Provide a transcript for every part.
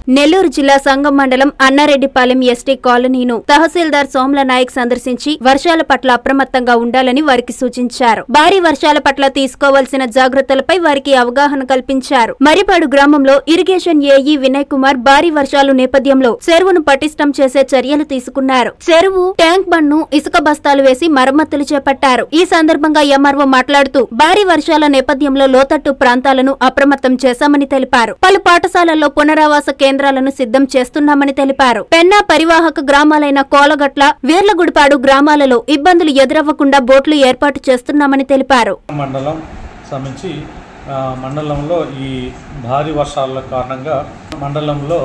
నెల్లూరు జిల్లా సంగం మండలం అన్నారెడ్డిపాలెం ఎస్టీ కాలనీను తహసీల్దార్ సోమ్ల నాయక్ సందర్శించి వర్షాల పట్ల అప్రమత్తంగా ఉండాలని వారికి సూచించారు భారీ వర్షాల పట్ల తీసుకోవాల్సిన జాగ్రత్తలపై వారికి అవగాహన కల్పించారు మరిపాడు గ్రామంలో ఇరిగేషన్ ఏఈ వినయ్ కుమార్ భారీ వర్షాలు నేపథ్యంలో చెరువును పటిష్టం చేసే చర్యలు తీసుకున్నారు చెరువు ట్యాంక్ బండ్ను ఇసుక బస్తాలు వేసి మరమ్మతులు చేపట్టారు ఈ సందర్భంగా ఎంఆర్ఓ మాట్లాడుతూ భారీ వర్షాల నేపథ్యంలో లోతట్టు ప్రాంతాలను అప్రమత్తం చేశామని తెలిపారు పలు పాఠశాలల్లో పునరావాస కేంద్రాలను సిద్ధం చేస్తున్నామని తెలిపారు పెన్నా పరివాహక గ్రామాలైన కోలగట్ల వీర్లగుడిపాడు గ్రామాలలో ఇబ్బందులు ఎదురవ్వకుండా బోట్లు ఏర్పాటు చేస్తున్నామని తెలిపారు మండలం సంబంధించి ఆ, మండలంలో ఈ భారీ వర్షాల కారణంగా మండలంలో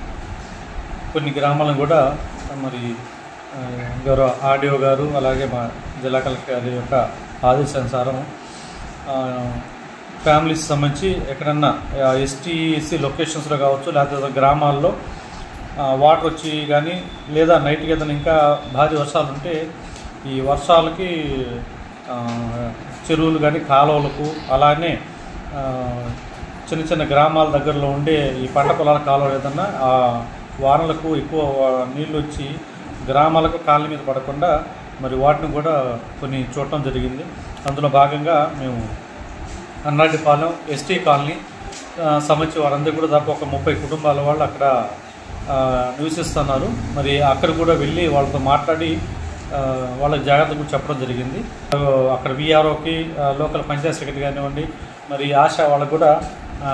కొన్ని గ్రామాలను కూడా మరి ఆ, గౌరవ ఆర్డీఓ గారు అలాగే మా జిల్లా కలెక్టర్ గారి యొక్క ఆదేశానుసారం ఆ, ఫ్యామిలీస్ సంబంధించి ఎక్కడన్నా ఎస్టీ ఎస్సీ లొకేషన్స్లో కావచ్చు లేకపోతే గ్రామాల్లో ఆ, వాటర్ వచ్చి కానీ లేదా నైట్కి ఏదైనా ఇంకా భారీ వర్షాలు ఉంటే ఈ వర్షాలకి ఆ, చెరువులు కానీ కాలువలకు అలానే ఆ, చిన్న చిన్న గ్రామాల దగ్గరలో ఉండే ఈ పంట పొలాల కాలువలు ఏదన్నా ఆ వానలకు ఎక్కువ వా- నీళ్ళు వచ్చి గ్రామాలకు కాళ్ళ మీద పడకుండా మరి వాటిని కూడా కొన్ని చూడటం జరిగింది అందులో భాగంగా మేము అన్నాటిపాలెం ఎస్టీ కాలనీ ఆ, సంబంధించి వారందరూ కూడా దాదాపు ఒక ముప్పై కుటుంబాల వాళ్ళు అక్కడ ఆ, నివసిస్తున్నారు మరి అక్కడ కూడా వెళ్ళి వాళ్ళతో మాట్లాడి ఆ, వాళ్ళకి జాగ్రత్త గురించి చెప్పడం జరిగింది ఆ, అక్కడ విఆర్ఓకి లోకల్ పంచాయత్ సెక్రటరీ కానివ్వండి మరి ఆశా వాళ్ళకు కూడా ఆ,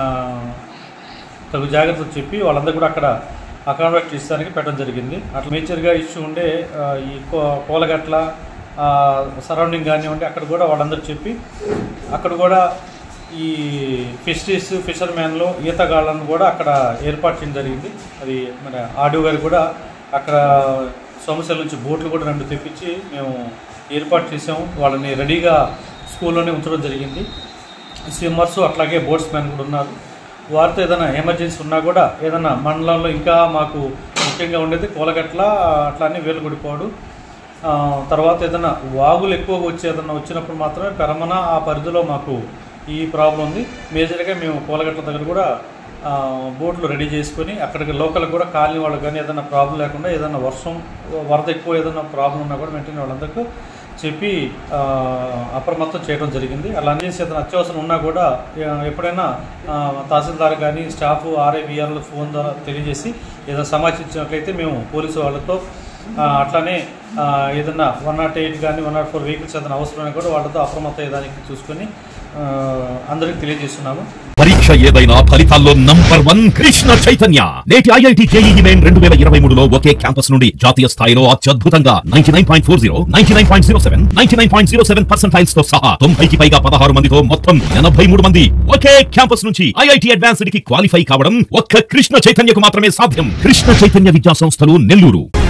తగు జాగ్రత్తలు చెప్పి వాళ్ళందరూ కూడా అక్కడ అకామిడేట్ చేసేదానికి పెట్టడం జరిగింది అట్లా మేజర్గా ఇష్యూ ఉండే ఆ, ఈ కో- కోలగట్ల సరౌండింగ్ కానివ్వండి అక్కడ కూడా వాళ్ళందరూ చెప్పి అక్కడ కూడా ఈ ఫిషరీస్ ఫిషర్మ్యాన్లు ఈతగాళ్ళను కూడా అక్కడ ఏర్పాటు చేయడం జరిగింది అది మన ఆడియో గారు కూడా అక్కడ సమస్యల నుంచి బోట్లు కూడా రెండు తెప్పించి మేము ఏర్పాటు చేసాము వాళ్ళని రెడీగా స్కూల్లోనే ఉంచడం జరిగింది స్విమ్మర్స్ అట్లాగే బోట్స్ మ్యాన్ కూడా ఉన్నారు వారితో ఏదైనా ఎమర్జెన్సీ ఉన్నా కూడా ఏదైనా మండలంలో ఇంకా మాకు ముఖ్యంగా ఉండేది కోలగట్ల అట్లానే వేలుగుడిపోడు ఆ, తర్వాత ఏదైనా వాగులు ఎక్కువగా వచ్చి ఏదైనా వచ్చినప్పుడు మాత్రమే పెరమన ఆ పరిధిలో మాకు ఈ ప్రాబ్లం ఉంది మేజర్గా మేము కోలగట్ల దగ్గర కూడా ఆ, బోట్లు రెడీ చేసుకొని అక్కడికి లోకల్ కూడా కాలనీ వాళ్ళకి కానీ ఏదైనా ప్రాబ్లం లేకుండా ఏదైనా వర్షం వరద ఎక్కువ ఏదైనా ప్రాబ్లం ఉన్నా కూడా వెంటనే వాళ్ళందరికీ చెప్పి ఆ, అప్రమత్తం చేయడం జరిగింది అలా చేసి ఏదైనా అత్యవసరం ఉన్నా కూడా ఆ, ఎప్పుడైనా ఆ, తహసీల్దార్ కానీ స్టాఫ్ ఆర్ఐబిఆర్లు ఫోన్ ద్వారా తెలియజేసి ఏదైనా సమాచారం ఇచ్చినట్లయితే మేము పోలీసు వాళ్ళతో ఆ, అట్లానే ఆ, ఏదైనా వన్ నాట్ ఎయిట్ కానీ వన్ నాట్ ఫోర్ వెహికల్స్ ఏదైనా అవసరమైనా కూడా వాళ్ళతో అప్రమత్తం అయ్యేదానికి చూసుకొని ఆ, అందరికీ తెలియజేస్తున్నాము పరీక్ష ఏదైనా ఫలితాల్లో నంబర్ వన్ కృష్ణ చైతన్య నేటి ఐఐటి జేఈఈ మెయిన్ రెండు వేల ఇరవై మూడులో ఒకే క్యాంపస్ నుండి జాతీయ స్థాయిలో అత్యద్భుతంగా ninety nine point four zero ninety nine point zero seven ninety nine point zero seven percentiles తో సహా తొంభైకి పైగా పదహారు మందితో మొత్తం ఎనభై మూడు మంది ఒకే క్యాంపస్ నుంచి ఐఐటి అడ్వాన్స్డ్ కి క్వాలిఫై కావడం ఒక్క కృష్ణ చైతన్యకు మాత్రమే సాధ్యం కృష్ణ చైతన్య విద్యా సంస్థలు నెల్లూరు